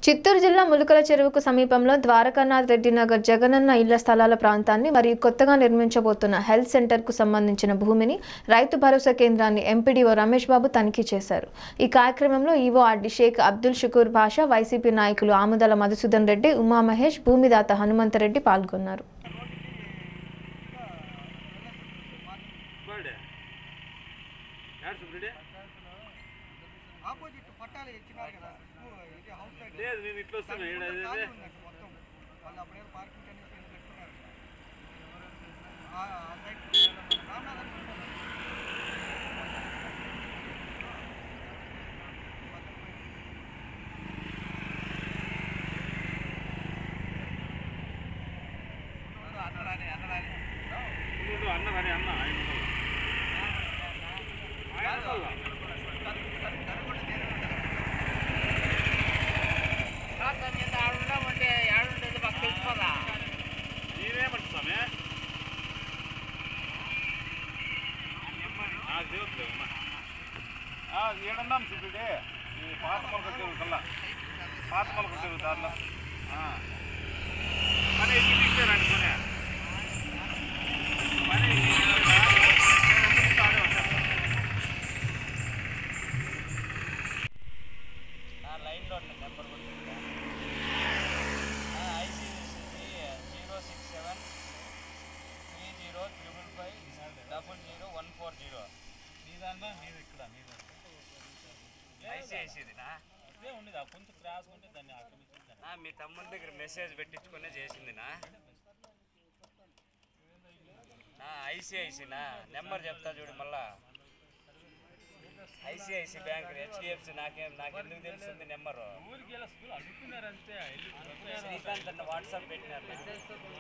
చిత్తూరు జిల్లా ములుకల చెరువుకు సమీపంలో ద్వారకానాథ్ రెడ్డి నగర్ జగనన్న ఇళ్ల స్థలాల ప్రాంతాన్ని మరియు కొత్తగా నిర్మించబోతున్న హెల్త్ సెంటర్కు సంబంధించిన భూమిని రైతు భరోసా కేంద్రాన్ని ఎంపీడీఓ రమేష్ బాబు తనిఖీ చేశారు ఈ కార్యక్రమంలో EO RD Sheikh Abdul Shukur Basha YCP నాయకులు ఆముదల మధుసూదన్ రెడ్డి ఉమామహేష్ భూమిదాత హనుమంతరెడ్డి పాల్గొన్నారు బర్డే యాడ్ సుబ్రెడ్డి ఆపోజిట్ పట్టాలు ఇచ్చినారు కదా స్కూ- ఇది హౌస్ సైడ్ లేదు నేను ఇట్లా వస్తున్నా ఈడ ఖాళీ ఇదే ఉందండి మొత్తం వాళ్ళు అప్పుడేదో పార్కింగ్ అనేసి ఏదో పెట్టుకున్నారు ఆ ఆ సైడ్ రామనాథన్ అన్నరాని అన్నరాని ఉండు అన్న రాని అన్న ఆయన ఉండాలి. ఆయన ఉండాలి. నేనేమంట స్వామి నాకు తెలియట్లేదు అమ్మా. ఆ, ఏడన్నాం సుబ్బిడి ఈ పాత మొలక చెరువు కల్లా పాత మొలక చెరువు దారిలో ఆ. పని ఎక్కి తీసారండి పని పని ఎక్కి ఆడే వచ్చేస్తాను. లైన్లో ఉన్న నెంబర్ కూడా ICC zero six seven three zero triple five double zero one four zero నీ దాంట్లో నీది ఇక్కడ నీ దాంట్లో ఐసీఐసీదినా అదే ఉండేది ఆ కొంచెం క్రాస్ ఉంటే దాన్ని ఆక్రమించింది నా మీ తమ్ముని దగ్గర మెసేజ్ పెట్టించుకునే చేసిందినా నా ఐసిఐసినా నెంబర్ చెప్తా చూడు మళ్ళా ఐసిఐసి బ్యాంక్ హెచ్డిఎఫ్సి నాకేం నాకెందుకు తెలుస్తుంది నెంబరు ఊరికి వెళ్ళి స్కూల్ అడుగుతున్నారంతే శ్రీకాంత్ అన్న వాట్సాప్ పెట్టినారు